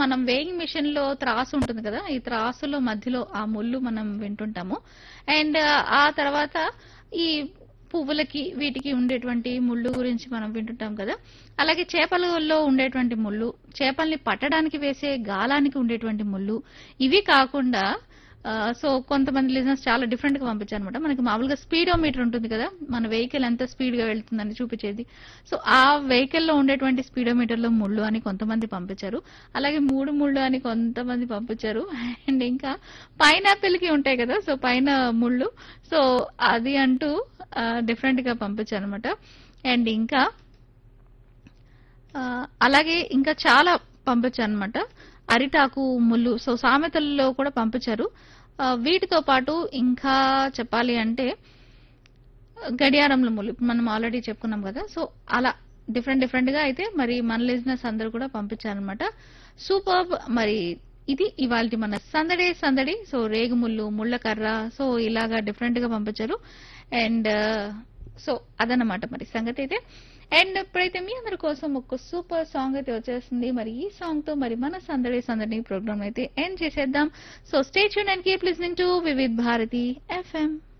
మనం weighing machine లో త్రాసు ఉంటుంది కదా ఈ త్రాసులో మధ్యలో ఆ ముళ్ళు మనం వింటుంటాము అండ్ ఆ తర్వాత ఈ పువ్వులకి వీటికి ఉండేటువంటి ముళ్ళు గురించి మనం వింటుంటాం కదా అలాగే చేపలలో ఉండేటువంటి ముళ్ళు చేపల్ని పట్టడానికి వేసే గాలానికి ఉండేటువంటి ముళ్ళు ఇవి కాకుండా ఆ, సో కొంతమంది లిజనర్స్ చాలా డిఫరెంట్ గా పంపించారు అనమాట మనకి మామూలుగా స్పీడోమీటర్ ఉంటుంది కదా మన వెహికల్ ఎంత స్పీడ్ గా వెళ్తుందని చూపించేది సో ఆ వెహికల్ లో ఉండేటువంటి స్పీడోమీటర్ లో ముళ్ళు అని కొంతమంది పంపించారు అలాగే మూడు ముళ్ళు అని కొంతమంది పంపించారు అండ్ ఇంకా పైనాపిల్ కి ఉంటాయి కదా సో పైన ముళ్ళు సో అది అంటూ డిఫరెంట్ గా పంపించారు అనమాట అండ్ ఇంకా ఆ, అలాగే ఇంకా చాలా పంపించారు అనమాట అరిటాకు ముళ్ళు సో సామెతల్లో కూడా పంపించారు ఆ, వీటితో పాటు ఇంకా చెప్పాలి అంటే గడియారంలో ముళ్ళు ఇప్పుడు మనం ఆల్రెడీ చెప్పుకున్నాం కదా సో అలా డిఫరెంట్ డిఫరెంట్ గా అయితే మరి మన లిజినెస్ అందరూ కూడా పంపించారనమాట సూపర్ మరి ఇది ఇవాళ మన సందడి సందడి సో రేగుముళ్ళు ముళ్ళకర్ర సో ఇలాగా డిఫరెంట్ గా పంపించారు అండ్ సో అదనమాట మరి సంగతి అయితే అండ్ ఇప్పుడైతే మీ అందరి కోసం ఒక సూపర్ సాంగ్ అయితే వచ్చేస్తుంది మరి ఈ సాంగ్ తో మరి మన సందడి సందడి ప్రోగ్రామ్ అయితే ఎండ్ చేసేద్దాం so stay tune and keep listening to Vividh Bharati FM